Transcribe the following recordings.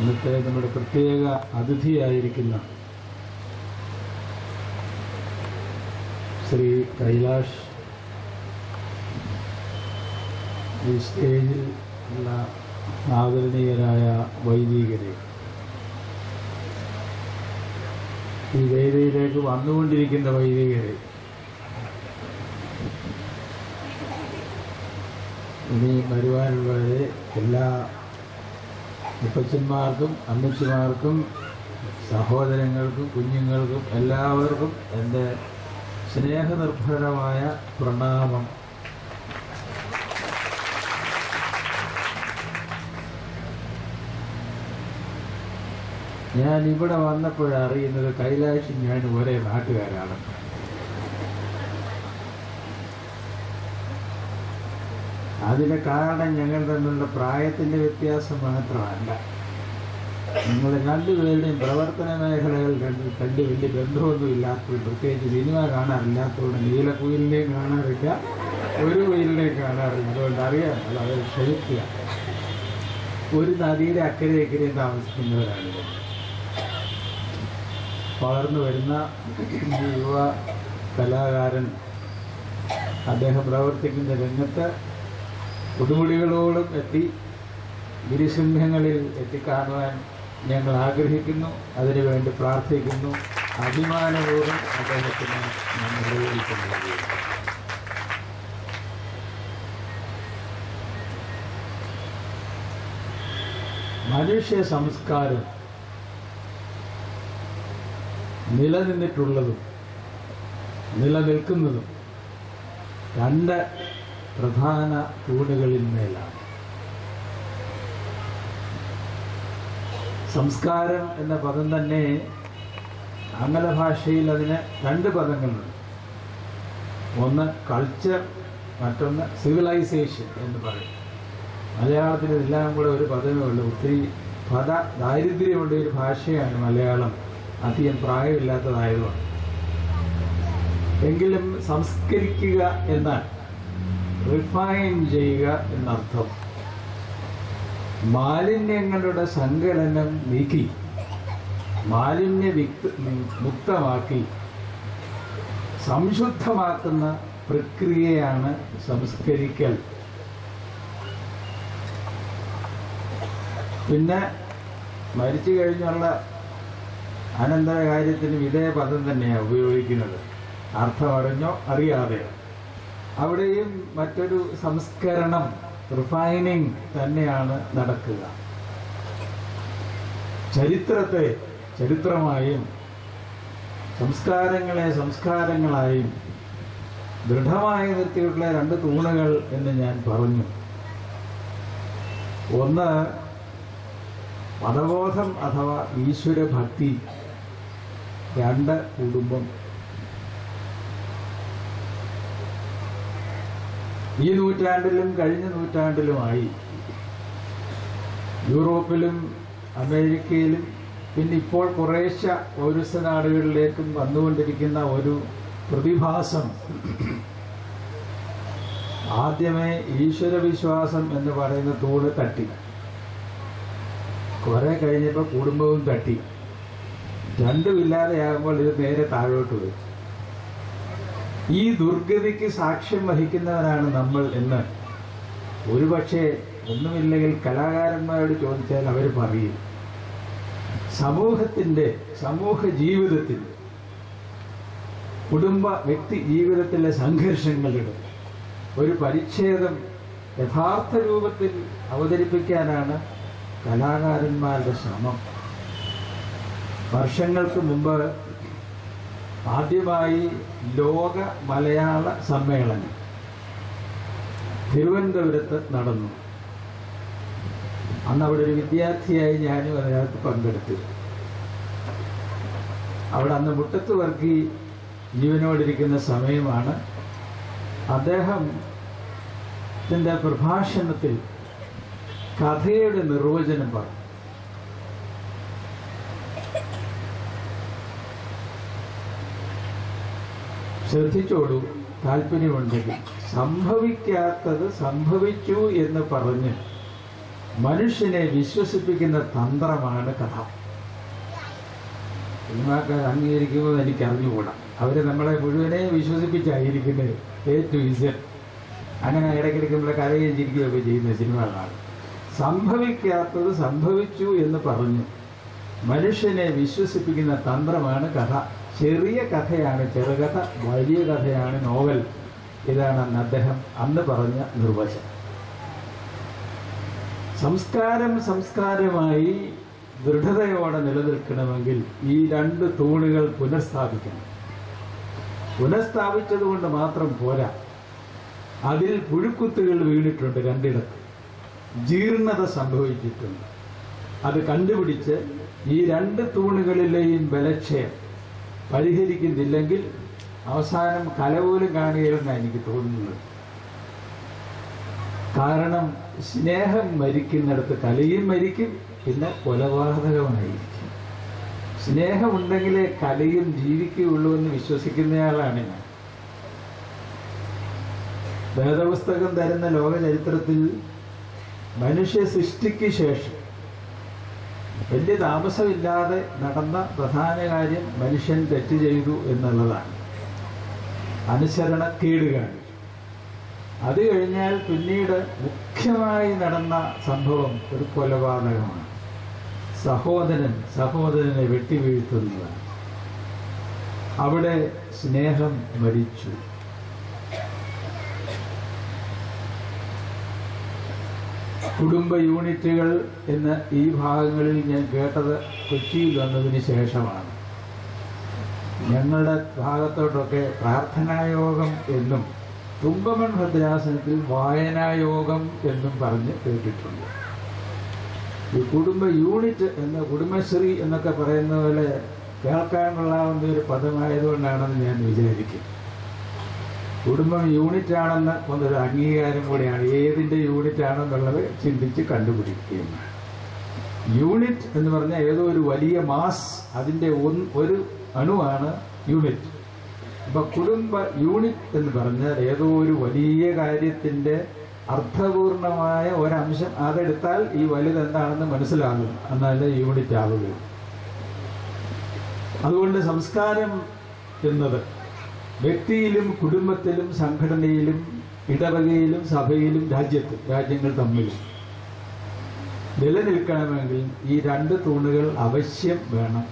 ഇന്നത്തെ നമ്മുടെ പ്രത്യേക അതിഥിയായിരിക്കുന്ന ശ്രീ കൈലാഷ് ഈ സ്റ്റേജിൽ ഉള്ള ആദരണീയരായ വൈദികരെ ഈ വേദിയിലേക്ക് വന്നുകൊണ്ടിരിക്കുന്ന വൈദികരെ ഇനി വരുവാനുള്ളവരെ എല്ലാ മുപ്പച്ചന്മാർക്കും അമ്മച്ചിമാർക്കും സഹോദരങ്ങൾക്കും കുഞ്ഞുങ്ങൾക്കും എല്ലാവർക്കും എൻ്റെ സ്നേഹനിർഭരമായ പ്രണാമം ഞാൻ ഇവിടെ വന്നപ്പോഴറിയുന്നത് കൈലാഷും ഞാൻ ഒരേ നാട്ടുകാരാണ് അതിന് കാരണം ഞങ്ങൾ തമ്മിലുള്ള പ്രായത്തിൻ്റെ വ്യത്യാസം മാത്രമല്ല നിങ്ങൾ രണ്ടുപേരുടെയും പ്രവർത്തന മേഖലകൾ രണ്ട് രണ്ട് വലിയ ബന്ധമൊന്നും ഇല്ലാത്തതുകൊണ്ട് പ്രത്യേകിച്ച് സിനിമ കാണാറില്ലാത്തതുകൊണ്ട് നീലക്കുയിലിനെയും കാണാറില്ല ഒരു കുയിലിനെയും കാണാറില്ല അതുകൊണ്ട് അറിയാം അത് ക്ഷമിക്കുക ഒരു നദിയുടെ അക്കരെ ഇക്കരെയും താമസിക്കുന്നവരാണിത് വളർന്നു വരുന്ന ഈ യുവ കലാകാരൻ അദ്ദേഹം പ്രവർത്തിക്കുന്ന രംഗത്ത് കൊടുമുടികളോളം എത്തി ഗിരിശൃംഖങ്ങളിൽ എത്തിക്കാണുവാൻ ഞങ്ങൾ ആഗ്രഹിക്കുന്നു അതിനുവേണ്ടി പ്രാർത്ഥിക്കുന്നു അഭിമാനപൂർവ്വം അദ്ദേഹത്തിന് ഞാൻ നിർവഹിക്കുന്നത് മനുഷ്യ സംസ്കാരം നിലനിന്നിട്ടുള്ളതും നിലനിൽക്കുന്നതും രണ്ട് പ്രധാന തൂണുകളിൽ മേലാണ് സംസ്കാരം എന്ന പദം തന്നെ ആംഗല ഭാഷയിൽ അതിന് രണ്ട് പദങ്ങളുണ്ട് ഒന്ന് കൾച്ചർ മറ്റൊന്ന് സിവിലൈസേഷൻ എന്ന് പറയും മലയാളത്തിൽ ഇതെല്ലാം കൂടെ ഒരു പദമേ ഉള്ളൂ ഒത്തിരി പദ ദാരിദ്ര്യമുള്ള ഒരു ഭാഷയാണ് മലയാളം അധികം പ്രായമില്ലാത്തതായതുകൊണ്ട് എങ്കിലും സംസ്കരിക്കുക എന്നാൽ റിഫൈൻ ചെയ്യുക എന്നർത്ഥം മാലിന്യങ്ങളുടെ സങ്കലനം നീക്കി മാലിന്യ വിക്ത മുക്തമാക്കി സംശുദ്ധമാക്കുന്ന പ്രക്രിയയാണ് സംസ്കരിക്കൽ പിന്നെ മരിച്ചു കഴിഞ്ഞുള്ള അനന്തര കാര്യത്തിനും ഇതേ പദം തന്നെയാണ് ഉപയോഗിക്കുന്നത് അർത്ഥം അറിഞ്ഞോ അറിയാതെയോ അവിടെയും മറ്റൊരു സംസ്കരണം റിഫൈനിങ് തന്നെയാണ് നടക്കുക ചരിത്രത്തെ ചരിത്രമായും സംസ്കാരങ്ങളെ സംസ്കാരങ്ങളായും ദൃഢമായി നിർത്തിയിട്ടുള്ള രണ്ട് തൂണുകൾ എന്ന് ഞാൻ പറഞ്ഞു ഒന്ന് മതബോധം അഥവാ ഈശ്വരഭക്തി രണ്ട് കുടുംബം ഈ നൂറ്റാണ്ടിലും കഴിഞ്ഞ നൂറ്റാണ്ടിലുമായി യൂറോപ്പിലും അമേരിക്കയിലും പിന്നെ ഇപ്പോൾ കുറേശ്ശെ പൗരസ്ത്യ നാടുകളിലേക്കും വന്നുകൊണ്ടിരിക്കുന്ന ഒരു പ്രതിഭാസം ആദ്യമേ ഈശ്വരവിശ്വാസം എന്ന് പറയുന്ന തൂണ് തട്ടി കുറെ കഴിഞ്ഞപ്പോൾ കുടുംബവും തട്ടി രണ്ടുമില്ലാതെയാകുമ്പോൾ ഇത് നേരെ താഴോട്ട് വരും ഈ ദുർഗതിക്ക് സാക്ഷ്യം വഹിക്കുന്നവരാണ് നമ്മൾ എന്ന് ഒരുപക്ഷെ ഒന്നുമില്ലെങ്കിൽ കലാകാരന്മാരോട് ചോദിച്ചാൽ അവർ പറയും സമൂഹത്തിൻ്റെ സമൂഹ ജീവിതത്തിൽ കുടുംബ വ്യക്തി ജീവിതത്തിലെ സംഘർഷങ്ങളുടെ ഒരു പരിച്ഛേദം യഥാർത്ഥ രൂപത്തിൽ അവതരിപ്പിക്കാനാണ് കലാകാരന്മാരുടെ ശ്രമം വർഷങ്ങൾക്ക് മുമ്പ് ആദ്യമായി ലോക മലയാള സമ്മേളനം തിരുവനന്തപുരത്ത് നടന്നു അന്ന് അവിടെ ഒരു വിദ്യാർത്ഥിയായി ഞാനും അതിനകത്ത് പങ്കെടുത്തു അവിടെ അന്ന് മുട്ടത്ത് വർക്കി ജീവനോടിരിക്കുന്ന സമയമാണ് അദ്ദേഹം തൻ്റെ പ്രഭാഷണത്തിൽ കഥയുടെ നിർവചനം പറഞ്ഞു ശ്രദ്ധിച്ചോളൂ താല്പര്യമുണ്ടെങ്കിൽ സംഭവിക്കാത്തത് സംഭവിച്ചു എന്ന് പറഞ്ഞ് മനുഷ്യനെ വിശ്വസിപ്പിക്കുന്ന തന്ത്രമാണ് കഥ സിനിമാക്കാർ അംഗീകരിക്കുമ്പോൾ എനിക്ക് അറിഞ്ഞുകൂടാ അവർ നമ്മളെ മുഴുവനെ വിശ്വസിപ്പിച്ചായിരിക്കുന്നത് എ ടു ഇസഡ് അങ്ങനെ ഇടയ്ക്കിടയ്ക്ക് നമ്മളെ കരയുകയും ചിരിക്കുകയൊക്കെ ചെയ്യുന്ന സിനിമകളാണ് സംഭവിക്കാത്തത് സംഭവിച്ചു എന്ന് പറഞ്ഞു മനുഷ്യനെ വിശ്വസിപ്പിക്കുന്ന തന്ത്രമാണ് കഥ ചെറിയ കഥയാണ് ചെറുകഥ വലിയ കഥയാണ് നോവൽ ഇതാണ് അന്ന് അദ്ദേഹം അന്ന് പറഞ്ഞ നിർവചനം സംസ്കാരം സംസ്കാരമായി ദൃഢതയോടെ നിലനിൽക്കണമെങ്കിൽ ഈ രണ്ട് തൂണുകൾ പുനഃസ്ഥാപിക്കണം പുനഃസ്ഥാപിച്ചതുകൊണ്ട് മാത്രം പോരാ അതിൽ പുഴുക്കുത്തുകൾ വീണിട്ടുണ്ട് രണ്ടിടത്ത് ജീർണത സംഭവിച്ചിട്ടുണ്ട് അത് കണ്ടുപിടിച്ച് ഈ രണ്ട് തൂണുകളിലെയും ബലക്ഷയം പരിഹരിക്കുന്നില്ലെങ്കിൽ അവസാനം കല പോലും കാണുകയില്ലെന്നാണ് എനിക്ക് തോന്നുന്നത് കാരണം സ്നേഹം മരിക്കുന്നിടത്ത് കലയും മരിക്കും പിന്നെ കൊലപാതകമായിരിക്കും സ്നേഹമുണ്ടെങ്കിലേ കലയും ജീവിക്കുകയുള്ളൂ എന്ന് വിശ്വസിക്കുന്നയാളാണ് ഞാൻ വേദപുസ്തകം തരുന്ന ലോക ചരിത്രത്തിൽ മനുഷ്യ സൃഷ്ടിക്ക് ശേഷം വലിയ താമസമില്ലാതെ നടന്ന പ്രധാന കാര്യം മനുഷ്യൻ തെറ്റ് ചെയ്തു എന്നുള്ളതാണ് അനുസരണക്കേട് കാണിച്ചു അത് കഴിഞ്ഞാൽ പിന്നീട് മുഖ്യമായി നടന്ന സംഭവം ഒരു കൊലപാതകമാണ് സഹോദരൻ സഹോദരനെ വെട്ടിവീഴ്ത്തുന്നതാണ് അവിടെ സ്നേഹം മരിച്ചു കുടുംബ യൂണിറ്റുകൾ എന്ന് ഈ ഭാഗങ്ങളിൽ ഞാൻ കേട്ടത് കൊച്ചിയിൽ വന്നതിന് ശേഷമാണ് ഞങ്ങളുടെ ഭാഗത്തോട്ടൊക്കെ പ്രാർത്ഥനായോഗം എന്നും തുമ്പമൺ ഭദ്രാസനത്തിൽ വായനായോഗം എന്നും പറഞ്ഞ് കേട്ടിട്ടുണ്ട് ഈ കുടുംബ യൂണിറ്റ് എന്ന കുടുംബശ്രീ എന്നൊക്കെ പറയുന്ന പോലെ കേൾക്കാൻ കൊള്ളാവുന്ന ഒരു പദമായതുകൊണ്ടാണെന്ന് ഞാൻ വിചാരിക്കും കുടുംബം യൂണിറ്റ് ആണെന്ന് ഒന്നൊരു അംഗീകാരം കൂടിയാണ് ഏതിൻ്റെ യൂണിറ്റ് ആണെന്നുള്ളത് ചിന്തിച്ച് കണ്ടുപിടിക്കുകയും വേണം. യൂണിറ്റ് എന്ന് പറഞ്ഞാൽ ഏതോ ഒരു വലിയ മാസ് അതിൻ്റെ ഒന്ന് ഒരു അണുവാണ് യൂണിറ്റ് അപ്പൊ കുടുംബ യൂണിറ്റ് എന്ന് പറഞ്ഞാൽ ഏതോ ഒരു വലിയ കാര്യത്തിന്റെ അർത്ഥപൂർണമായ ഒരംശം അതെടുത്താൽ ഈ വലുത് എന്താണെന്ന് മനസ്സിലാകും എന്നാലേ യൂണിറ്റ് ആവുകയുള്ളൂ അതുകൊണ്ട് സംസ്കാരം എന്നത് വ്യക്തിയിലും കുടുംബത്തിലും സംഘടനയിലും ഇടവകയിലും സഭയിലും രാജ്യത്തും രാജ്യങ്ങൾ തമ്മിലും നിലനിൽക്കണമെങ്കിൽ ഈ രണ്ട് തൂണുകൾ അവശ്യം വേണം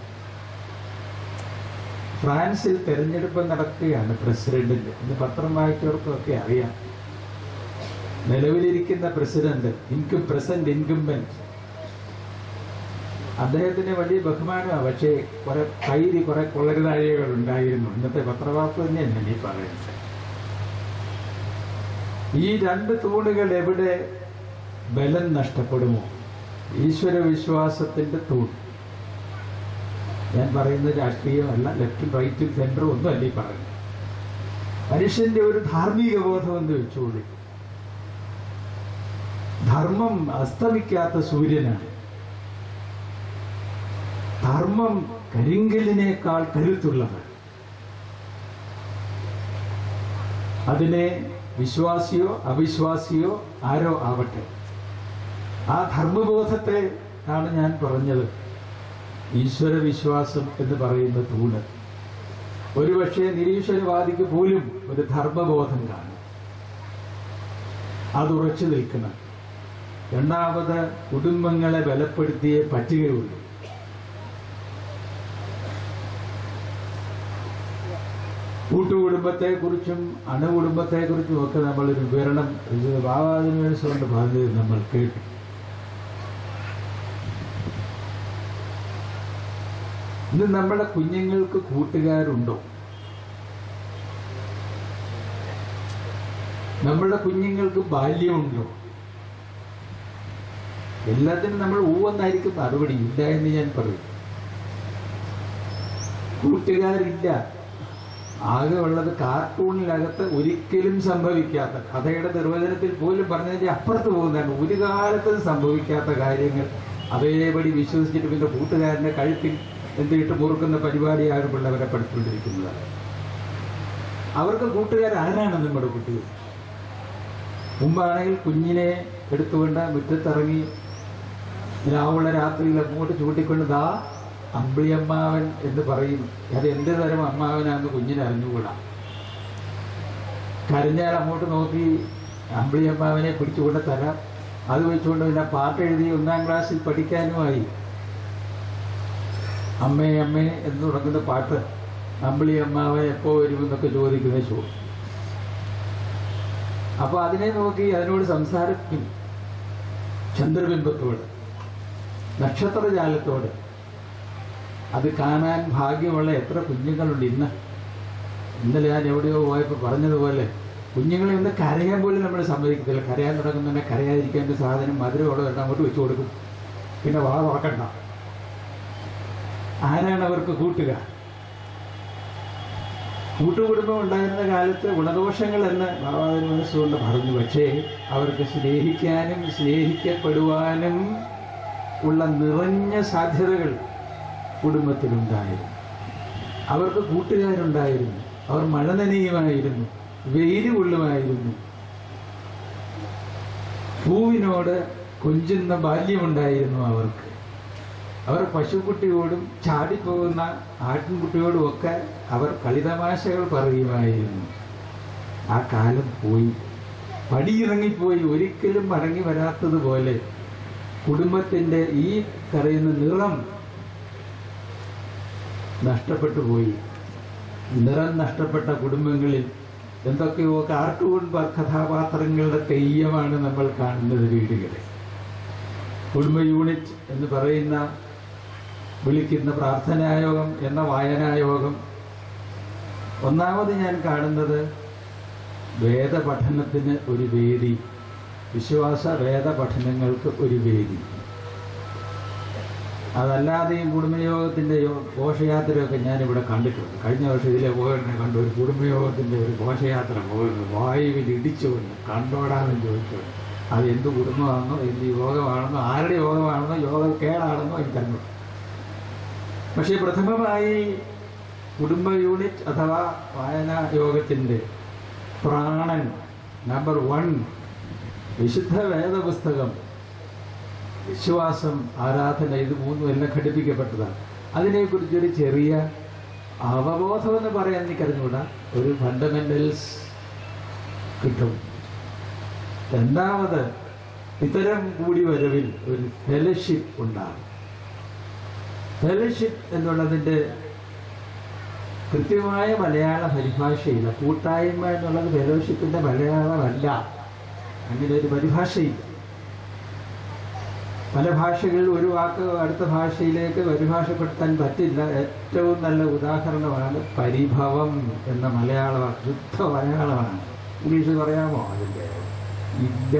ഫ്രാൻസിൽ തെരഞ്ഞെടുപ്പ് നടക്കുകയാണ് പ്രസിഡന്റിന്റെ ഇന്ന് പത്രം വായിച്ചവർക്കൊക്കെ അറിയാം നിലവിലിരിക്കുന്ന പ്രസിഡന്റ് ഇൻകം പ്രസന്റ് ഇൻകംബന്റ് അദ്ദേഹത്തിന് വലിയ ബഹുമാനമാണ് പക്ഷേ കുറെ കയ്യിൽ കുറെ കൊള്ളരുതാഴികൾ ഉണ്ടായിരുന്നു ഇന്നത്തെ പത്രവാർത്ത തന്നെയാണ് ഞാൻ ഈ പറയുന്നത് ഈ രണ്ട് തൂണുകൾ എവിടെ ബലം നഷ്ടപ്പെടുമോ ഈശ്വര വിശ്വാസത്തിന്റെ തൂൺ ഞാൻ പറയുന്നത് രാഷ്ട്രീയമല്ല ലെഫ്റ്റും റൈറ്റും സെന്ററും ഒന്നുമല്ല ഈ പറയുന്നത് മനുഷ്യന്റെ ഒരു ധാർമ്മിക ബോധം എന്ന് വെച്ചുകൊള്ളി ധർമ്മം അസ്തമിക്കാത്ത സൂര്യനാണ് ധർമ്മം കരിങ്കലിനേക്കാൾ കരുത്തുള്ളത് അതിനെ വിശ്വാസിയോ അവിശ്വാസിയോ ആരോ ആവട്ടെ ആ ധർമ്മബോധത്തെ ആണ് ഞാൻ പറഞ്ഞത് ഈശ്വര വിശ്വാസം എന്ന് പറയുന്ന തൂണ് ഒരുപക്ഷെ നിരീശ്വരവാദിക്ക് പോലും ഒരു ധർമ്മബോധം കാണും അത് ഉറച്ചു നിൽക്കണം രണ്ടാമത് കുടുംബങ്ങളെ ബലപ്പെടുത്തിയേ പറ്റുകയുള്ളൂ കൂട്ടുകുടുംബത്തെക്കുറിച്ചും അണുകുടുംബത്തെക്കുറിച്ചും ഒക്കെ നമ്മളൊരു വിവരണം ഇത് ബാബാദിനേഴ്സ് കൊണ്ട് പറഞ്ഞത് നമ്മൾ കേട്ടു ഇന്ന് നമ്മുടെ കുഞ്ഞുങ്ങൾക്ക് കൂട്ടുകാരുണ്ടോ നമ്മുടെ കുഞ്ഞുങ്ങൾക്ക് ബാല്യമുണ്ടോ എല്ലാത്തിനും നമ്മൾ ഊവെന്നായിരിക്കും മറുപടി ഇല്ല എന്ന് ഞാൻ പറയും കൂട്ടുകാരില്ല ആകെ ഉള്ളത് കാർട്ടൂണിനകത്ത് ഒരിക്കലും സംഭവിക്കാത്ത കഥയുടെ നിർവചനത്തിൽ പോലും പറഞ്ഞതിന്റെ അപ്പുറത്ത് പോകുന്നതാണ് ഒരു കാലത്തും സംഭവിക്കാത്ത കാര്യങ്ങൾ അതേപടി വിശ്വസിച്ചിട്ട് പിന്നെ കൂട്ടുകാരന്റെ കഴുത്തിൽ എന്തിട്ട് മുറുക്കുന്ന പരിപാടിയാണ് പിള്ളവരെ പഠിച്ചുകൊണ്ടിരിക്കുന്നത് അവർക്ക് കൂട്ടുകാർ ആരാണ് നമ്മുടെ കുട്ടികൾ മുമ്പാണെങ്കിൽ കുഞ്ഞിനെ എടുത്തുകൊണ്ട് മുറ്റത്തിറങ്ങി രാവുള്ള രാത്രിയിൽ അങ്ങോട്ട് ചൂണ്ടിക്കൊണ്ട് ദാ അമ്പിളിയമ്മാവൻ എന്ന് പറയും അത് എന്ത് തരം അമ്മാവനാന്ന് കുഞ്ഞിന് അറിഞ്ഞുകൂടാ കരഞ്ഞാൽ അങ്ങോട്ട് നോക്കി അമ്പിളിയമ്മാവനെ പിടിച്ചുകൊണ്ട് തരാം അത് വെച്ചുകൊണ്ട് പിന്നെ പാട്ട് എഴുതി ഒന്നാം ക്ലാസ്സിൽ പഠിക്കാനുമായി അമ്മേ അമ്മേ എന്ന് തുടങ്ങുന്ന പാട്ട് അമ്പിളി അമ്മാവൻ എപ്പോൾ വരുമെന്നൊക്കെ ചോദിക്കുന്ന ഷോ അപ്പൊ അതിനെ നോക്കി അതിനോട് സംസാരിക്കും ചന്ദ്രബിംബത്തോട് നക്ഷത്രജാലത്തോട് അത് കാണാൻ ഭാഗ്യമുള്ള എത്ര കുഞ്ഞുങ്ങളുണ്ട് ഇന്ന് ഇന്നലെ ഞാൻ എവിടെയോ പോയപ്പോൾ പറഞ്ഞതുപോലെ കുഞ്ഞുങ്ങളെ ഒന്ന് കരയാൻ പോലും നമ്മൾ സമ്മതിക്കത്തില്ല കരയാൻ തുടങ്ങുന്നുണ്ടെ കരയാതിരിക്കേണ്ട സാധനം മധുരമുള്ള എണ്ണം അങ്ങോട്ട് വെച്ചു കൊടുക്കും പിന്നെ വാ തുറക്കണ്ട ആരാണ് അവർക്ക് കൂട്ടുക കൂട്ടുകുടുംബം ഉണ്ടായിരുന്ന കാലത്ത് ഗുണദോഷങ്ങൾ എന്ന് ബാബാവിന് മനസ്സുകൊണ്ട് പറഞ്ഞു പക്ഷേ അവർക്ക് സ്നേഹിക്കാനും സ്നേഹിക്കപ്പെടുവാനും ഉള്ള നിറഞ്ഞ സാധ്യതകൾ കുടുംബത്തിലുണ്ടായിരുന്നു അവർക്ക് കൂട്ടുകാരുണ്ടായിരുന്നു അവർ മഴ നനയുമായിരുന്നു വെയിൽ കൊള്ളുമായിരുന്നു പൂവിനോട് കൊഞ്ചുന്ന ബാല്യമുണ്ടായിരുന്നു അവർക്ക് അവർ പശുക്കുട്ടിയോടും ചാടിപ്പോകുന്ന ആട്ടിൻകുട്ടിയോടും ഒക്കെ അവർ കളിതമാശകൾ പറയുമായിരുന്നു ആ കാലം പോയി പടിയിറങ്ങിപ്പോയി ഒരിക്കലും മടങ്ങി വരാത്തതുപോലെ കുടുംബത്തിൻ്റെ ഈ കരയുന്ന നിറം നഷ്ടപ്പെട്ടു പോയി നിറം നഷ്ടപ്പെട്ട കുടുംബങ്ങളിൽ എന്തൊക്കെയോ കാർട്ടൂൺ പ- കഥാപാത്രങ്ങളുടെ തെയ്യമാണ് നമ്മൾ കാണുന്നത് വീടുകളിൽ കുടുംബ യൂണിറ്റ് എന്ന് പറയുന്ന വിളിക്കുന്ന പ്രാർത്ഥനായോഗം എന്ന വായനായോഗം ഒന്നാമത് ഞാൻ കാണുന്നത് വേദപഠനത്തിന് ഒരു വേദി വിശ്വാസ വേദ പഠനങ്ങൾക്ക് ഒരു വേദി അതല്ലാതെയും കുടുംബയോഗത്തിൻ്റെ ഘോഷയാത്രയൊക്കെ ഞാനിവിടെ കണ്ടിട്ടുണ്ട് കഴിഞ്ഞ വർഷം ഇതിലെ പോയിട്ട് കണ്ടു ഒരു കുടുംബയോഗത്തിൻ്റെ ഒരു ഘോഷയാത്ര പോകുന്നു വായുവിൽ ഇടിച്ചുകൊണ്ട് കണ്ടോടാന്ന് ചോദിച്ചുകൊണ്ട് അത് എന്ത് കുടുംബമാണെന്നോ എന്ത് യോഗമാണെന്നോ ആരുടെ യോഗമാണെന്നോ യോഗ കേടാണെന്നോ എനിക്കറിഞ്ഞു പക്ഷേ പ്രഥമമായി കുടുംബ യൂണിറ്റ് അഥവാ വായനാ യോഗത്തിൻ്റെ പ്രാണൻ നമ്പർ വൺ വിശുദ്ധ വേദപുസ്തകം വിശ്വാസം ആരാധന ഇത് മൂന്നും എല്ലാം ഘടിപ്പിക്കപ്പെട്ടതാണ് അതിനെക്കുറിച്ചൊരു ചെറിയ അവബോധം എന്ന് പറയാൻ എനിക്കറിഞ്ഞൂടാ ഒരു ഫണ്ടമെന്റൽസ് കിട്ടും രണ്ടാമത് ഇത്തരം കൂടി വരവിൽ ഒരു ഫെലോഷിപ്പ് ഉണ്ടാകും ഫെലോഷിപ്പ് എന്നുള്ളതിൻ്റെ കൃത്യമായ മലയാള പരിഭാഷയില്ല കൂട്ടായ്മ എന്നുള്ളത് ഫെലോഷിപ്പിൻ്റെ മലയാളമല്ല അങ്ങനെ ഒരു പരിഭാഷയില്ല പല ഭാഷകളിൽ ഒരു വാക്ക് അടുത്ത ഭാഷയിലേക്ക് പരിഭാഷപ്പെടുത്താൻ പറ്റില്ല ഏറ്റവും നല്ല ഉദാഹരണമാണ് പരിഭവം എന്ന മലയാള വാക്ക് ശുദ്ധ മലയാളമാണ് ഇംഗ്ലീഷ് പറയാമോ അതിൻ്റെ ഇല്ല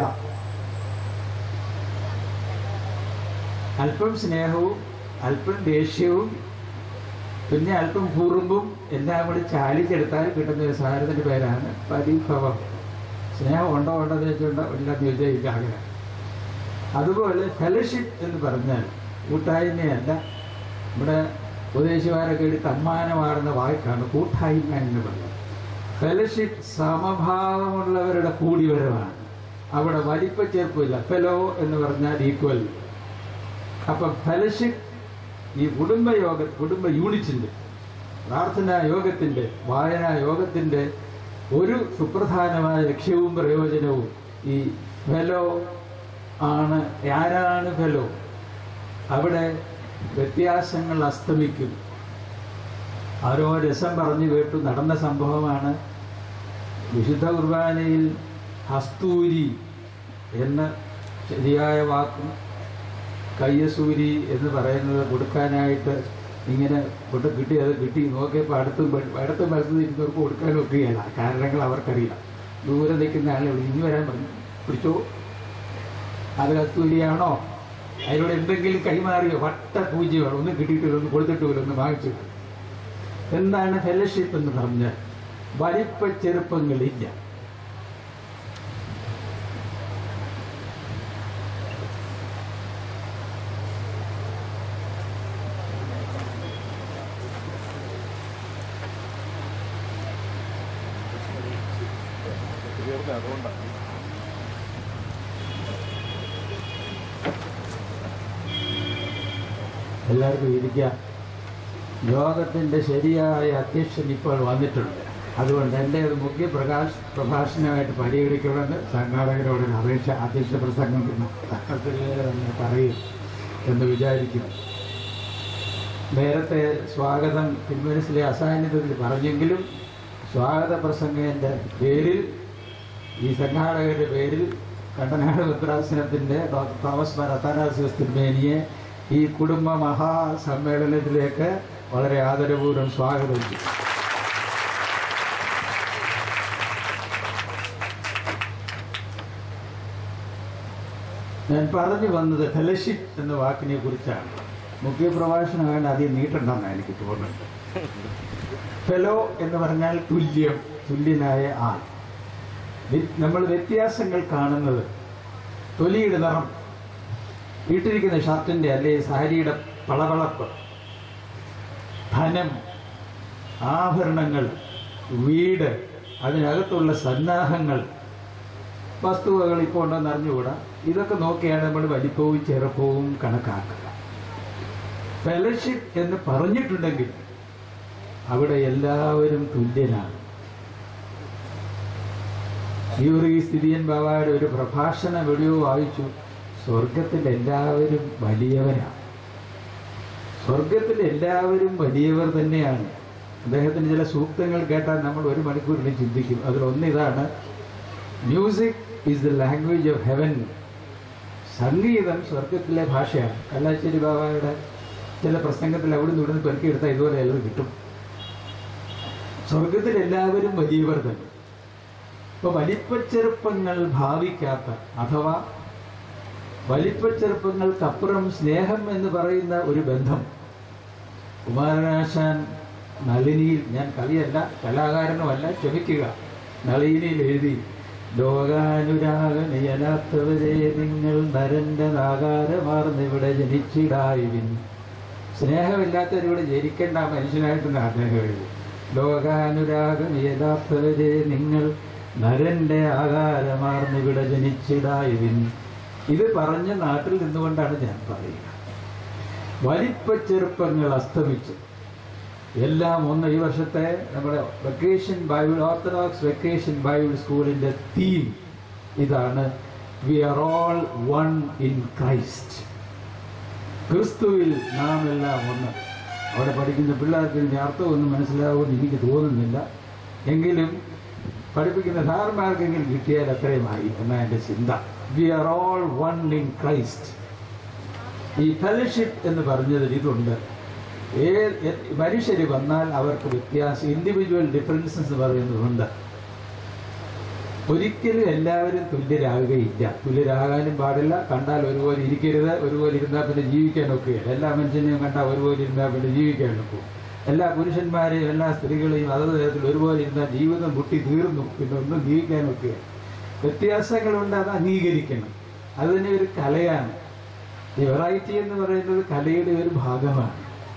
അല്പം സ്നേഹവും അല്പം ദേഷ്യവും പിന്നെ അല്പം കുറുമ്പും എല്ലാം കൂടി ചാലിച്ചെടുത്താൽ കിട്ടുന്ന ഒരു സാധനത്തിൻ്റെ പേരാണ് പരിഭവം സ്നേഹം ഉണ്ടോ ഉണ്ടോ എന്ന് ചോദിച്ചുണ്ടോ ഇല്ലെന്ന് ചോദിച്ചാൽ ഇല്ല അങ്ങനെ അതുപോലെ ഫെലോഷിപ്പ് എന്ന് പറഞ്ഞാൽ കൂട്ടായ്മയല്ല ഇവിടെ ഉപദേശിമാരൊക്കെ എടുത്ത് അമ്മാനമാർന്ന വാക്കാണ് കൂട്ടായ്മ എന്ന് പറയുന്നത് ഫെലോഷിപ്പ് സമഭാവമുള്ളവരുടെ കൂടിവരവാണ് അവിടെ വലിപ്പച്ചേർപ്പില്ല ഫെലോ എന്ന് പറഞ്ഞാൽ ഈക്വൽ അപ്പം ഫെലോഷിപ്പ് ഈ കുടുംബയോഗ കുടുംബ യൂണിറ്റിൻ്റെ പ്രാർത്ഥനാ യോഗത്തിൻ്റെ വായനാ യോഗത്തിൻ്റെ ഒരു സുപ്രധാനമായ ലക്ഷ്യവും പ്രയോജനവും ഈ ഫെലോ ആണ് ആരാണ് ഫെലോ അവിടെ വ്യത്യാസങ്ങൾ അസ്തമിക്കും ആരോ രസം പറഞ്ഞു കേട്ടു നടന്ന സംഭവമാണ് വിശുദ്ധ കുർബാനയിൽ ഹസ്തൂരി എന്ന ശരിയായ വാക്കും കയ്യസൂരി എന്ന് പറയുന്നത് കൊടുക്കാനായിട്ട് ഇങ്ങനെ കൊണ്ട് കിട്ടി അത് കിട്ടി നോക്കിയപ്പോൾ അടുത്ത് അടുത്ത മത്സരം നിൽക്കുന്നവർക്ക് കൊടുക്കാൻ ഒക്കുകയല്ല കാരണങ്ങൾ അവർക്കറിയാം ദൂരെ നിൽക്കുന്ന ആളെ വിളിച്ച് ഇനി വരാൻ പറഞ്ഞു പിടിച്ചോ അത് കസ്തൂരിയാണോ അതിലൂടെ എന്തെങ്കിലും കൈമാറിയോ വട്ട പൂജ്യമാണ് ഒന്നും കിട്ടിയിട്ടില്ല ഒന്ന് കൊടുത്തിട്ടില്ല ഒന്ന് വാങ്ങിച്ചു എന്താണ് ഫെലോഷിപ്പ് എന്ന് പറഞ്ഞാൽ വലിപ്പ ചെറുപ്പങ്ങളില്ല എല്ലാവർക്കും ഇരിക്കാം യോഗത്തിൻ്റെ ശരിയായ അധ്യക്ഷൻ ഇപ്പോൾ വന്നിട്ടുണ്ട് അതുകൊണ്ട് എൻ്റെ ഒരു മുഖ്യ പ്രകാശ് പ്രഭാഷണമായിട്ട് പരിഗണിക്കണമെന്ന് സംഘാടകരോട് ഒരു അപേക്ഷ അധ്യക്ഷ പ്രസംഗം തന്നെ പറയും എന്ന് വിചാരിക്കുന്നു നേരത്തെ സ്വാഗതം തിരുമനസിലെ അസാന്നിധ്യത്തിൽ പറഞ്ഞെങ്കിലും സ്വാഗത പ്രസംഗത്തിൻ്റെ പേരിൽ ഈ സംഘാടകരുടെ പേരിൽ കണ്ടനാട് ഭദ്രാസനത്തിൻ്റെ ഡോക്ടർ തോമസ് മാർ അത്താനാസിയസ് തിരുമേനിയെ ഈ കുടുംബ മഹാസമ്മേളനത്തിലേക്ക് വളരെ ആദരപൂർവ്വം സ്വാഗതം ചെയ്യും ഞാൻ പറഞ്ഞു വന്നത് ഫെലോഷിപ്പ് എന്ന വാക്കിനെ കുറിച്ചാണ് മുഖ്യ പ്രഭാഷണമാണ് അധികം നീട്ടണ്ടെന്നാണ് എനിക്ക് തോന്നുന്നത് ഫെലോ എന്ന് പറഞ്ഞാൽ തുല്യം തുല്യനായ ആൾ വി- നമ്മൾ വ്യത്യാസങ്ങൾ കാണുന്നത് തൊലിയുടെ നിറം ഇട്ടിരിക്കുന്ന ഷർട്ടിൻ്റെ അല്ലെ സാരിയുടെ പളവളപ്പ് ധനം ആഭരണങ്ങൾ വീട് അതിനകത്തുള്ള സന്നാഹങ്ങൾ വസ്തുവകൾ ഇപ്പോൾ ഉണ്ടെന്ന് അറിഞ്ഞുകൂടാ ഇതൊക്കെ നോക്കിയാണ് നമ്മൾ വലിപ്പവും ചെറുപ്പവും കണക്കാക്കുക ഫെലോഷിപ്പ് എന്ന് പറഞ്ഞിട്ടുണ്ടെങ്കിൽ അവിടെ എല്ലാവരും തുല്യനാണ് ഈ ഒരു ഈ സ്ഥിതിയൻ ബാബായുടെ ഒരു പ്രഭാഷണ വീഡിയോ വായിച്ചു സ്വർഗത്തിൽ എല്ലാവരും വലിയവരാണ് സ്വർഗത്തിൽ എല്ലാവരും വലിയവർ തന്നെയാണ് അദ്ദേഹത്തിന് ചില സൂക്തങ്ങൾ കേട്ടാൽ നമ്മൾ ഒരു മണിക്കൂറിന് ചിന്തിക്കും അതിലൊന്ന് ഇതാണ് music is the language of heaven സംഗീതം സ്വർഗത്തിലെ ഭാഷയാണ് കല്ലാശ്ശേരി ബാബായുടെ ചില പ്രസംഗത്തിൽ അവിടെ നിന്ന് ഇവിടുന്ന് പെറുക്കിയെടുത്താൽ ഇതുപോലെ എല്ലാവരും കിട്ടും സ്വർഗത്തിൽ എല്ലാവരും വലിയവർ തന്നെ ഇപ്പൊ വലിപ്പച്ചെറുപ്പങ്ങൾ ഭാവിക്കാത്ത അഥവാ വലിപ്പച്ചെറുപ്പങ്ങൾക്കപ്പുറം സ്നേഹം എന്ന് പറയുന്ന ഒരു ബന്ധം കുമാരനാശാൻ നളിനിയിൽ ഞാൻ കവിയല്ല കലാകാരനുമല്ല ക്ഷമിക്കുക നളിനിയിൽ എഴുതി ലോകാനുരാഗനിയലാത്തവരെ നിങ്ങൾ നരന്റെ നാകാരമാർന്നിവിടെ ജനിച്ചിടായിവിൻ സ്നേഹമില്ലാത്തവരിവിടെ ജനിക്കേണ്ട മനുഷ്യനായിട്ടാണ് അദ്ദേഹം എഴുതി ലോകാനുരാഗമിയലാത്തവരെ നിങ്ങൾ നരന്റെ ആകാരമാർന്നിവിടെ ജനിച്ചിടായിവിൻ ഇത് പറഞ്ഞ നാട്ടിൽ നിന്നുകൊണ്ടാണ് ഞാൻ പറയുക വലിപ്പച്ചെറുപ്പങ്ങൾ അസ്തമിച്ച് എല്ലാം ഒന്ന് ഈ വർഷത്തെ നമ്മുടെ vacation Bible orthodox vacation Bible സ്കൂളിന്റെ തീം ഇതാണ് we are all one in Christ ക്രിസ്തുവിൽ നാം എല്ലാം ഒന്ന് അവിടെ പഠിക്കുന്ന പിള്ളേർക്ക് ഇതിന്റെ അർത്ഥമൊന്നും മനസ്സിലാവുമെന്ന് എനിക്ക് തോന്നുന്നില്ല എങ്കിലും പഠിപ്പിക്കുന്ന സാറന്മാർക്കെങ്കിലും കിട്ടിയാൽ അത്രയുമായി എന്നാണ് എൻ്റെ ചിന്ത we are all one in Christ ഈ ഫെലോഷിപ്പ് എന്ന് പറഞ്ഞതിൽ ഇതുണ്ട് ഏ- മനുഷ്യർ വന്നാൽ അവർക്ക് വ്യത്യാസം ഇൻഡിവിജ്വൽ ഡിഫറൻസസ് എന്ന് പറയുന്നതുണ്ട് ഒരിക്കലും എല്ലാവരും തുല്യരാകുകയില്ല തുല്യരാകാനും പാടില്ല കണ്ടാൽ ഒരുപോലെ ഇരിക്കരുത് ഒരുപോലെ ഇരുന്നാൽ പിന്നെ ജീവിക്കാനൊക്കെയില്ല എല്ലാ മനുഷ്യനെയും കണ്ടാൽ ഒരുപോലെ ഇരുന്നാൽ പിന്നെ ജീവിക്കാൻ ഒക്കും എല്ലാ പുരുഷന്മാരെയും എല്ലാ സ്ത്രീകളെയും അതത് തരത്തിൽ ഒരുപോലെ ഇരുന്നാൽ ജീവിതം മുട്ടി തീർന്നു പിന്നെ ഒന്നും ജീവിക്കാനൊക്കെ വ്യത്യാസങ്ങളുണ്ട് അത് അംഗീകരിക്കണം അത് തന്നെ ഒരു കലയാണ് ഈ വെറൈറ്റി എന്ന് പറയുന്നത് കലയുടെ ഒരു ഭാഗമാണ്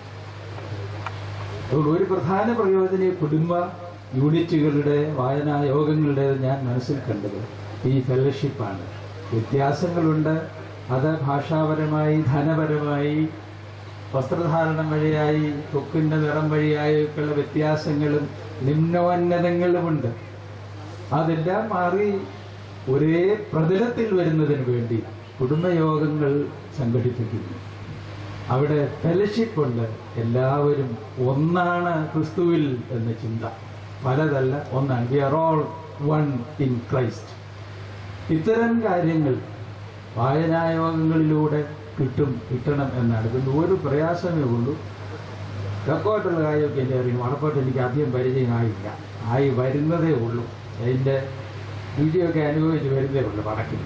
അതുകൊണ്ട് ഒരു പ്രധാന പ്രയോജനം ഈ കുടുംബ യൂണിറ്റുകളുടെ വായനാ യോഗങ്ങളുടെ ഞാൻ മനസ്സിൽ കണ്ടത് ഈ ഫെലോഷിപ്പാണ് വ്യത്യാസങ്ങളുണ്ട് അത് ഭാഷാപരമായി ധനപരമായി വസ്ത്രധാരണം വഴിയായി തൊക്കിൻ്റെ നിറം വഴിയായൊക്കെയുള്ള വ്യത്യാസങ്ങളും നിമ്നോന്നതങ്ങളുമുണ്ട് അതെല്ലാം മാറി ഒരേ പ്രതലത്തിൽ വരുന്നതിന് വേണ്ടി കുടുംബയോഗങ്ങൾ സംഘടിപ്പിക്കുന്നു അവിടെ ഫെലോഷിപ്പ് ഉണ്ട് എല്ലാവരും ഒന്നാണ് ക്രിസ്തുവിൽ എന്ന ചിന്ത പലതല്ല ഒന്നാണ് we are all one in Christ ഇത്തരം കാര്യങ്ങൾ വായനായോഗങ്ങളിലൂടെ കിട്ടും കിട്ടണം എന്നാണ് ഇതിന് ഒരു പ്രയാസമേ ഉള്ളൂ തെക്കോട്ടുള്ള കാര്യമൊക്കെ എൻ്റെ അറിയും വടക്കോട്ട് എനിക്ക് അധികം പരിചയമായില്ല ആയി വരുന്നതേ ഉള്ളൂ അതിൻ്റെ രുചിയൊക്കെ അനുഭവിച്ച് വരുന്നതേ ഉള്ളൂ വടക്കിൽ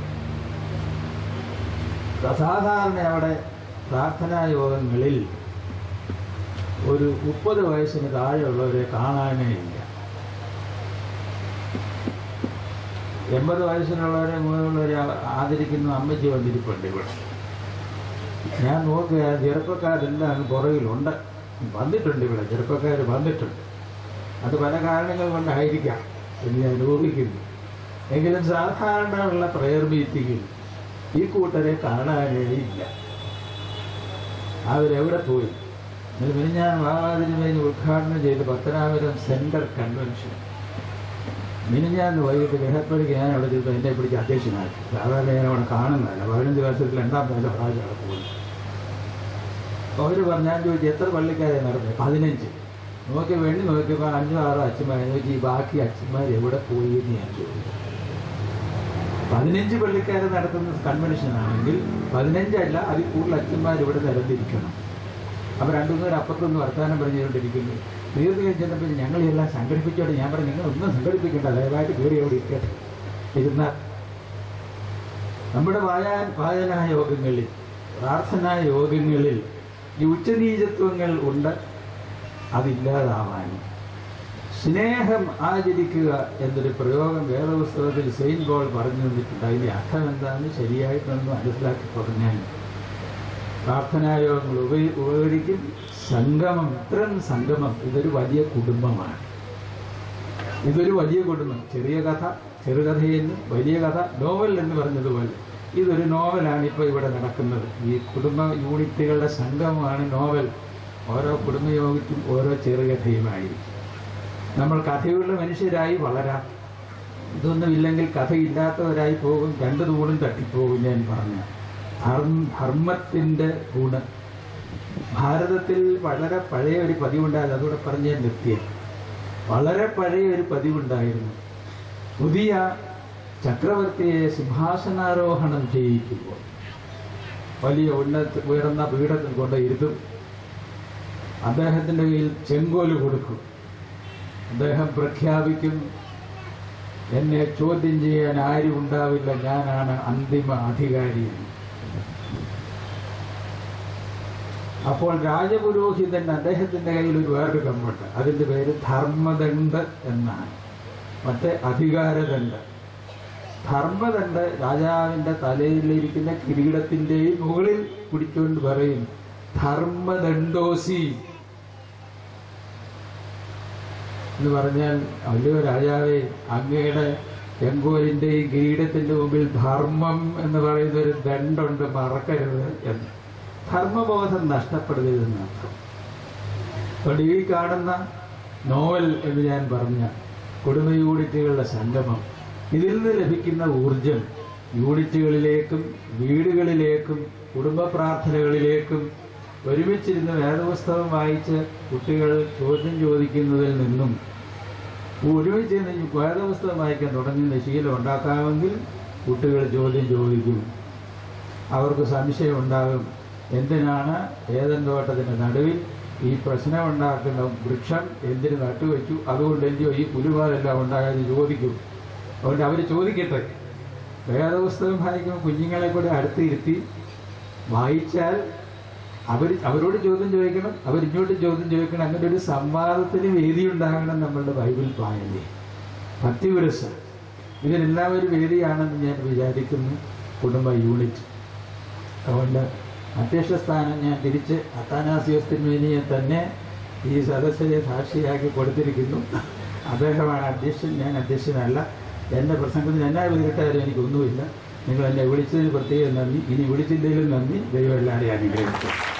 സാധാരണ അവിടെ പ്രാർത്ഥനാ യോഗങ്ങളിൽ ഒരു മുപ്പത് വയസ്സിന് താഴെയുള്ളവരെ കാണാനേ ഇല്ല എൺപത് വയസ്സിനുള്ളവരെ മുതലുള്ളവരെ ആദരിക്കുന്ന അമ്മച്ചി വന്നിരിപ്പുണ്ട് ഇവിടെ ഞാൻ നോക്കുക ചെറുപ്പക്കാരെല്ലാം അങ്ങ് പുറകിലുണ്ട് വന്നിട്ടുണ്ട് ഇവിടെ ചെറുപ്പക്കാർ വന്നിട്ടുണ്ട് അത് പല കാരണങ്ങൾ കൊണ്ടായിരിക്കാം എന്ന് ഞാൻ ഊഹിക്കുന്നു എങ്കിലും സാധാരണ ഉള്ള പ്രയർ മീറ്റിങ്ങിൽ ഈ കൂട്ടരെ കാണാനേ ഇല്ല അവരെവിടെ പോയി ഇന്നലെ പിന്നെ ഞാൻ വാവാതിരുമേന് ഉദ്ഘാടനം ചെയ്ത് പത്തനാപുരം സെൻട്രൽ കൺവെൻഷൻ മിനിഞ്ഞാന്ന് വൈകിട്ട് ഗൃഹപ്പടിക്ക് ഞാൻ അവിടെ ചെയ്തു എന്നെ പിടിച്ച് അധ്യക്ഷനാക്കി സാധാരണ ഞാൻ അവിടെ കാണുന്നതല്ല പതിനഞ്ച് വർഷത്തിൽ രണ്ടാം പേരെ പ്രാവശ്യം അവിടെ പോയി അപ്പോൾ അവർ പറഞ്ഞു ഞാൻ ചോദിച്ചു എത്ര പള്ളിക്കാരെ നടന്നത് പതിനഞ്ച് നോക്കി വേണ്ടി നോക്കിയപ്പോൾ അഞ്ചോ ആറോ അച്ഛന്മാരെ നോക്കി ഈ ബാക്കി അച്ഛന്മാർ എവിടെ പോയി എന്ന് ഞാൻ ചോദിച്ചു പതിനഞ്ച് പള്ളിക്കാരെ നടത്തുന്ന കൺവെൻഷൻ ആണെങ്കിൽ പതിനഞ്ചല്ല അതിൽ കൂടുതൽ അച്ഛന്മാർ ഇവിടെ നിരന്നിരിക്കണം അപ്പോൾ രണ്ടു മൂന്നേരം അപ്പുറത്തൊന്ന് വർത്തമാനം പറഞ്ഞുകൊണ്ടിരിക്കുന്നു തീർച്ചയായും ചെന്നപ്പോൾ ഞങ്ങളെല്ലാം സംഘടിപ്പിച്ചോടെ ഞാൻ പറഞ്ഞു നിങ്ങൾ ഒന്നും സംഘടിപ്പിക്കേണ്ട ദയവായിട്ട് കയറി അവിടെ ഇരിക്കട്ടെ ഇരുന്നാൽ നമ്മുടെ വായാൻ വായനാ യോഗങ്ങളിൽ പ്രാർത്ഥനാ യോഗങ്ങളിൽ ഈ ഉച്ചനീചത്വങ്ങൾ ഉണ്ട് അതില്ലാതാവാൻ സ്നേഹം ആചരിക്കുക എന്നൊരു പ്രയോഗം വേദപുസ്തകത്തിൽ സെയിൻ ബോൾ പറഞ്ഞു തന്നിട്ടുണ്ട് അതിൻ്റെ അർത്ഥം എന്താണെന്ന് ശരിയായിട്ടൊന്ന് മനസ്സിലാക്കി പറഞ്ഞാൽ പ്രാർത്ഥനായോഗങ്ങൾ ഉപ- ഉപകരിക്കും സംഗമം ഇത്തരം സംഗമം ഇതൊരു വലിയ കുടുംബമാണ് ഇതൊരു വലിയ കുടുംബം ചെറിയ കഥ ചെറുകഥയെന്ന് വലിയ കഥ നോവൽ എന്ന് പറഞ്ഞതുപോലെ ഇതൊരു നോവലാണ് ഇപ്പോൾ ഇവിടെ നടക്കുന്നത് ഈ കുടുംബ യൂണിറ്റുകളുടെ സംഗമമാണ് നോവൽ ഓരോ കുടുംബ യൂണിറ്റും ഓരോ ചെറുകഥയുമായിരിക്കും നമ്മൾ കഥയുള്ള മനുഷ്യരായി വളരാം ഇതൊന്നുമില്ലെങ്കിൽ കഥയില്ലാത്തവരായി പോകും രണ്ടു തൂണും തട്ടിപ്പോകും ഞാൻ പറഞ്ഞ ധർമ്മത്തിൻ്റെ ഗുണം ഭാരതത്തിൽ വളരെ പഴയ ഒരു പതിവുണ്ടായത് അതുകൂടെ പറഞ്ഞ് ഞാൻ നിർത്തിയത് വളരെ പഴയ ഒരു പതിവുണ്ടായിരുന്നു പുതിയ ചക്രവർത്തിയെ സിംഹാസനാരോഹണം ചെയ്യിക്കുമ്പോൾ വലിയ ഉന്നത ഉയർന്ന പീഠത്തിൽ കൊണ്ട് ഇരുത്തും അദ്ദേഹത്തിൻ്റെ കയ്യിൽ ചെങ്കോല് കൊടുക്കും അദ്ദേഹം പ്രഖ്യാപിക്കും എന്നെ ചോദ്യം ചെയ്യാൻ ആരും ഉണ്ടാവില്ല ഞാനാണ് അന്തിമ അധികാരി എന്ന്. അപ്പോൾ രാജപുരോഹിതൻ അദ്ദേഹത്തിന്റെ കയ്യിൽ ഒരു വേറൊരു കമ്പുണ്ട് അതിന്റെ പേര് ധർമ്മദണ്ഡ് എന്നാണ് മറ്റേ അധികാരദണ്ഡ് ധർമ്മദണ്ഡ് രാജാവിന്റെ തലയിലിരിക്കുന്ന കിരീടത്തിന്റെയും മുകളിൽ പിടിച്ചുകൊണ്ട് പറയും ധർമ്മദണ്ഡോസി എന്ന് പറഞ്ഞാൽ അല്ലയോ രാജാവേ അങ്ങയുടെ ചെങ്കോലിന്റെയും കിരീടത്തിന്റെ മുമ്പിൽ ധർമ്മം എന്ന് പറയുന്ന ഒരു ദണ്ടുണ്ട് മറക്കരുത് എന്ന് ധർമ്മബോധം നഷ്ടപ്പെടരുതെന്ന് അർത്ഥം അപ്പോൾ ഈ കാണുന്ന നോവൽ എന്ന് ഞാൻ പറഞ്ഞ കുടുംബ യൂണിറ്റുകളുടെ സംഗമം ഇതിൽ നിന്ന് ലഭിക്കുന്ന ഊർജം യൂണിറ്റുകളിലേക്കും വീടുകളിലേക്കും കുടുംബ പ്രാർത്ഥനകളിലേക്കും ഒരുമിച്ചിരുന്ന് വേദപുസ്തകം വായിച്ച് കുട്ടികൾ ചോദ്യം ചോദിക്കുന്നതിൽ നിന്നും ഒരുമിച്ചിരുന്ന് ഈ വേദപുസ്തകം വായിക്കാൻ തുടങ്ങുന്ന ശീലം ഉണ്ടാക്കാമെങ്കിൽ കുട്ടികൾ ചോദ്യം ചോദിക്കും അവർക്ക് സംശയം ഉണ്ടാകും എന്തിനാണ് ഏതൻ തോട്ടത്തിന്റെ നടുവിൽ ഈ പ്രശ്നം ഉണ്ടാക്കുന്ന വൃക്ഷം എന്തിന് നട്ടുവെച്ചു അതുകൊണ്ട് എന്തിയോ ഈ പുലുപാതെല്ലാം ഉണ്ടാകാതെ ചോദിക്കും അതുകൊണ്ട് അവർ ചോദിക്കട്ടെ വേദപുസ്തകം വായിക്കുമ്പോൾ കുഞ്ഞുങ്ങളെ കൂടെ അടുത്ത് ഇരുത്തി വായിച്ചാൽ അവർ അവരോട് ചോദ്യം ചോദിക്കണം അവരിങ്ങോട്ട് ചോദ്യം ചോദിക്കണം അങ്ങനെ ഒരു സംവാദത്തിന് വേദി ഉണ്ടാകണം നമ്മളുടെ ബൈബിൾ വായനയിൽ ഭക്തിപുരസ് ഇതിനെല്ലാം ഒരു വേദിയാണെന്ന് ഞാൻ വിചാരിക്കുന്നു കുടുംബ യൂണിറ്റ് അതുകൊണ്ട് അധ്യക്ഷ സ്ഥാനം ഞാൻ തിരിച്ച് അത്താനാസിയോസ്തിന്മേനിയെ തന്നെ ഈ സദസ്സിനെ സാക്ഷിയാക്കി കൊടുത്തിരിക്കുന്നു അദ്ദേഹമാണ് അധ്യക്ഷൻ ഞാൻ അധ്യക്ഷനല്ല എൻ്റെ പ്രസംഗത്തിന് എന്നാ പേരിട്ടാലും എനിക്കൊന്നുമില്ല നിങ്ങൾ എന്നെ വിളിച്ചതിന് പ്രത്യേകം നന്ദി ഇനി വിളിച്ചില്ലെങ്കിലും നന്ദി ദൈവം എല്ലാവരെയും അനുഗ്രഹിച്ചു